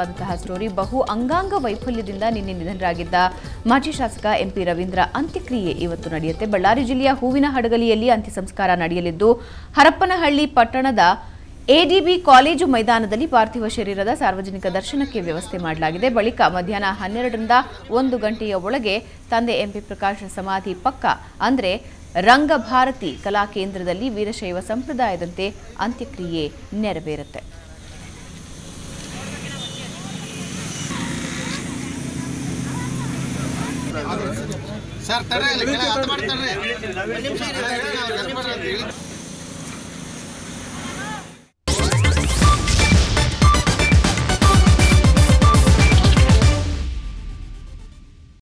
ವಿಶೇಷವಾದಂತಹ ಸ್ಟೋರಿ ಬಹು ಅಂಗಾಂಗ ವೈಫಲ್ಯದಿಂದ ನಿನ್ನೆ ನಿಧನರಾಗಿದ್ದ ಮಾಜಿ ಶಾಸಕ ಎಂಪಿ ರವೀಂದ್ರ ಅಂತ್ಯಕ್ರಿಯೆ ಇವತ್ತು ನಡೆಯುತ್ತೆ ಬಳ್ಳಾರಿ ಜಿಲ್ಲೆಯ ಹೂವಿನ ಹಡಗಲಿಯಲ್ಲಿ ಅಂತ್ಯ ಸಂಸ್ಕಾರ ನಡೆಯಲಿದ್ದು ಹರಪ್ಪನಹಳ್ಳಿ ಪಟ್ಟಣದ ಎಡಿಬಿ ಕಾಲೇಜು ಮೈದಾನದಲ್ಲಿ ಪಾರ್ಥಿವ ಶರೀರದ ಸಾರ್ವಜನಿಕ ದರ್ಶನಕ್ಕೆ ವ್ಯವಸ್ಥೆ ಮಾಡಲಾಗಿದೆ ಬಳಿಕ ಮಧ್ಯಾಹ್ನ ಹನ್ನೆರಡರಿಂದ ಒಂದು ಗಂಟೆಯ ಒಳಗೆ ತಂದೆ ಎಂಪಿ ಪ್ರಕಾಶ್ ಸಮಾಧಿ ಪಕ್ಕ ಅಂದ್ರೆ ರಂಗಭಾರತಿ ಕಲಾ ಕೇಂದ್ರದಲ್ಲಿ ವೀರಶೈವ ಸಂಪ್ರದಾಯದಂತೆ ಅಂತ್ಯಕ್ರಿಯೆ ನೆರವೇರುತ್ತೆ ಸರ್ ತಡ್ರಿ ಅಲ್ಲಿ ಕೆಳಗೆ ಹತ್ತು ಮಾಡಿ ತಡ್ರಿ ಒಂದ್ ನಿಮಿಷ ಇರಿ, ತಡ್ರಿ, ಅವ್ರು ಕರ್ಕೊಂಡ್ ಬರ್ರಿ ಅಂತ ಹೇಳಿ.